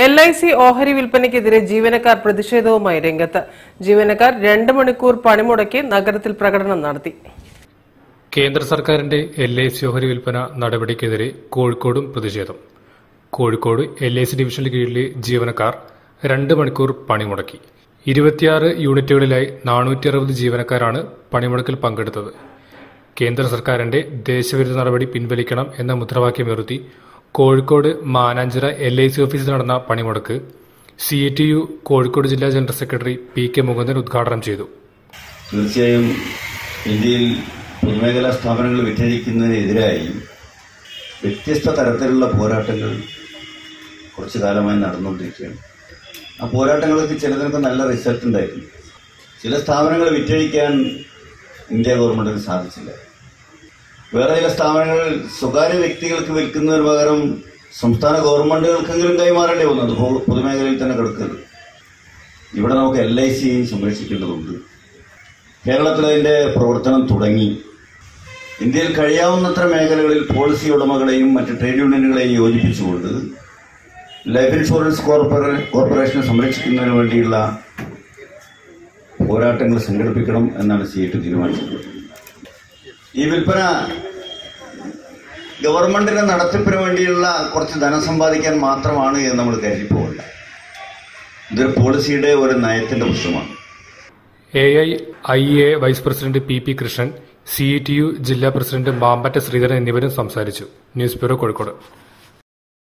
L I C ഓഹരി വിൽപ്പനയ്ക്കെതിരെ ജീവനക്കാർ പ്രതിഷേധവുമായി രംഗത്ത് ജീവനക്കാർ രണ്ട് മണിക്കൂർ പണിമുടക്കി നഗരത്തിൽ പ്രകടനം നടത്തി കേന്ദ്ര സർക്കാരിന്റെ എൽ ഐ സി ഓഹരി വിൽപ്പന നടപടിക്കെതിരെ കോഴിക്കോടും പ്രതിഷേധം കോഴിക്കോട് എൽ ഐ സി ഡിവിഷനിൽ കീഴിലെ ജീവനക്കാർ രണ്ട് മണിക്കൂർ പണിമുടക്കി ഇരുപത്തിയാറ് യൂണിറ്റുകളിലായി നാനൂറ്റി അറുപത് ജീവനക്കാരാണ് പണിമുടക്കിൽ പങ്കെടുത്തത് കേന്ദ്ര സർക്കാരിന്റെ ദേശവിരുദ്ധ നടപടി പിൻവലിക്കണം എന്ന മുദ്രാവാക്യമുയർത്തി Kozhikode Mananchira L I C ഓഫീസിൽ നടന്ന പണിമുടക്ക് C A T U Kozhikode ജില്ലാ general secretary P K Mukundan ഉദ്ഘാടനം ചെയ്തു തീർച്ചയായും ഇന്ത്യയിൽ പൊതുമേഖലാ സ്ഥാപനങ്ങൾ വിറ്റഴിക്കുന്നതിനെതിരായി വ്യത്യസ്ത തരത്തിലുള്ള പോരാട്ടങ്ങൾ കുറച്ചു കാലമായി നടന്നുകൊണ്ടിരിക്കുകയാണ് ആ പോരാട്ടങ്ങൾക്ക് ചിലതിനൊക്കെ നല്ല റിസൾട്ട് ഉണ്ടായിരുന്നു ചില സ്ഥാപനങ്ങൾ വിറ്റഴിക്കാൻ ഇന്ത്യ ഗവൺമെന്റിന് സാധിച്ചില്ല വേറെ ചില സ്ഥാപനങ്ങൾ സ്വകാര്യ വ്യക്തികൾക്ക് വിൽക്കുന്നതിന് പകരം സംസ്ഥാന ഗവൺമെന്റുകൾക്കെങ്കിലും കൈമാറേണ്ടി വന്നു അത് പൊ- പൊതുമേഖലയിൽ തന്നെ കിടക്കരുത് ഇവിടെ നമുക്ക് എൽ ഐ സി സംരക്ഷിക്കേണ്ടതുണ്ട് കേരളത്തിൽ അതിന്റെ പ്രവർത്തനം തുടങ്ങി ഇന്ത്യയിൽ കഴിയാവുന്നത്ര മേഖലകളിൽ പോളിസി ഉടമകളെയും മറ്റ് ട്രേഡ് യൂണിയനുകളെയും യോജിപ്പിച്ചുകൊണ്ട് ലൈഫ് ഇൻഷുറൻസ് കോർപ്പറേ കോർപ്പറേഷനെ സംരക്ഷിക്കുന്നതിന് വേണ്ടിയുള്ള പോരാട്ടങ്ങൾ സംഘടിപ്പിക്കണം എന്നാണ് സി ടി തീരുമാനിച്ചിട്ടുള്ളത് ഈ വിൽപ്പന ഗവൺമെന്റിന്റെ നടത്തിപ്പിന് വേണ്ടിയുള്ള കുറച്ച് ധനം സമ്പാദിക്കാൻ മാത്രമാണ് എന്ന് നമ്മൾ കരുതി പോകണ്ട ഇതൊരു പോളിസിയുടെ ഒരു നയത്തിന്റെ പ്രശ്നമാണ് A I I A vice president P P Krishnan C T U ജില്ലാ പ്രസിഡന്റ് മാമ്പറ്റ ശ്രീധരൻ എന്നിവരും സംസാരിച്ചു ന്യൂസ് ബ്യൂറോ കോഴിക്കോട്